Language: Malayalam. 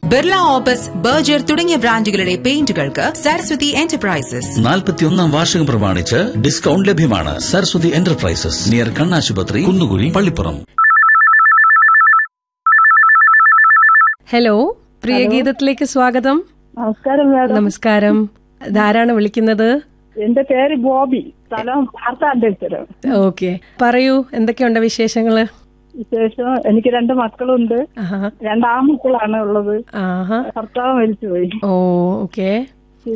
ബിർള ഓപ്പസ് ബർജർ തുടങ്ങിയ ബ്രാൻഡുകളുടെ പെയിന്റുകൾക്ക് സരസ്വതി എന്റർപ്രൈസസ് നാൽപ്പത്തിയൊന്നാം വാർഷികം പ്രമാണിച്ച് ഡിസ്കൗണ്ട് ലഭ്യമാണ് സരസ്വതി എന്റർപ്രൈസസ് നിയർ കണ്ണാശുപത്രി കുന്നുകുഴി പള്ളിപ്പുറം ഹലോ പ്രിയ ഗീതത്തിലേക്ക് സ്വാഗതം നമസ്കാരം മാഡം നമസ്കാരം ധാരാണ് വിളിക്കുന്നത് എന്റെ പേര് ബോബി സ്ഥലം വാർത്താന്തരം ഓക്കെ പറയൂ എന്തൊക്കെയുണ്ട് വിശേഷങ്ങള് വിശേഷം എനിക്ക് രണ്ട് മക്കളുണ്ട് ആഹാ രണ്ട് ആൺമക്കളാണ് ഉള്ളത് ആഹാ ഭർത്താവ് മരിച്ചുപോയി ഓ ഓക്കെ